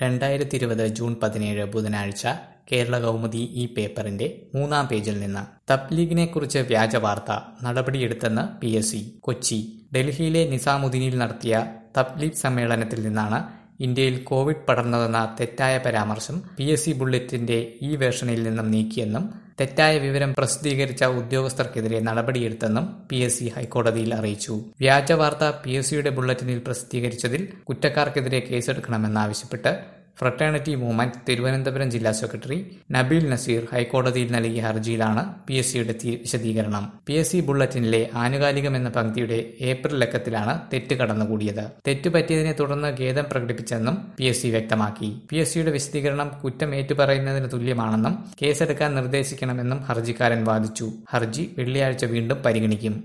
രണ്ടായിരത്തി ഇരുപത് ജൂൺ പതിനേഴ് ബുധനാഴ്ച കേരള കൗമുദി ഈ പേപ്പറിന്റെ മൂന്നാം പേജിൽ നിന്ന് തബ്ലീഗിനെക്കുറിച്ച് വ്യാജ വാർത്ത നടപടിയെടുത്തെന്ന് പി എസ് സി കൊച്ചി ഡൽഹിയിലെ നിസാമുദ്ദീനിൽ നടത്തിയ തബ്ലീഗ് സമ്മേളനത്തിൽ നിന്നാണ് ഇന്ത്യയിൽ കോവിഡ് പടർന്നതെന്ന തെറ്റായ പരാമർശം പി എസ് സി ബുള്ളറ്റിന്റെ ഈ വേർഷനിൽ നിന്നും നീക്കിയെന്നും തെറ്റായ വിവരം പ്രസിദ്ധീകരിച്ച ഉദ്യോഗസ്ഥർക്കെതിരെ നടപടിയെടുത്തെന്നും പി എസ് സി ഹൈക്കോടതിയിൽ അറിയിച്ചു വ്യാജ വാർത്ത പി എസ് സിയുടെ ബുള്ളറ്റിനിൽ പ്രസിദ്ധീകരിച്ചതിൽ കുറ്റക്കാർക്കെതിരെ കേസെടുക്കണമെന്നാവശ്യപ്പെട്ട് ഫ്രട്ടേണിറ്റി മൂവ്മെന്റ് തിരുവനന്തപുരം ജില്ലാ സെക്രട്ടറി നബീൽ നസീർ ഹൈക്കോടതിയിൽ നൽകിയ ഹർജിയിലാണ് പി എസ് സിയുടെ വിശദീകരണം പി എസ് സി ബുള്ളറ്റിനിലെ ആനുകാലികം എന്ന പങ്ക്തിയുടെ ഏപ്രിൽ ലക്കത്തിലാണ് തെറ്റ് കടന്നുകൂടിയത് തെറ്റ് പറ്റിയതിനെ തുടർന്ന് ഖേദം പ്രകടിപ്പിച്ചെന്നും പി എസ് സി വ്യക്തമാക്കി പി എസ് സിയുടെ വിശദീകരണം കുറ്റം ഏറ്റുപറയുന്നതിന് തുല്യമാണെന്നും കേസെടുക്കാൻ നിർദ്ദേശിക്കണമെന്നും ഹർജിക്കാരൻ വാദിച്ചു ഹർജി വെള്ളിയാഴ്ച വീണ്ടും പരിഗണിക്കും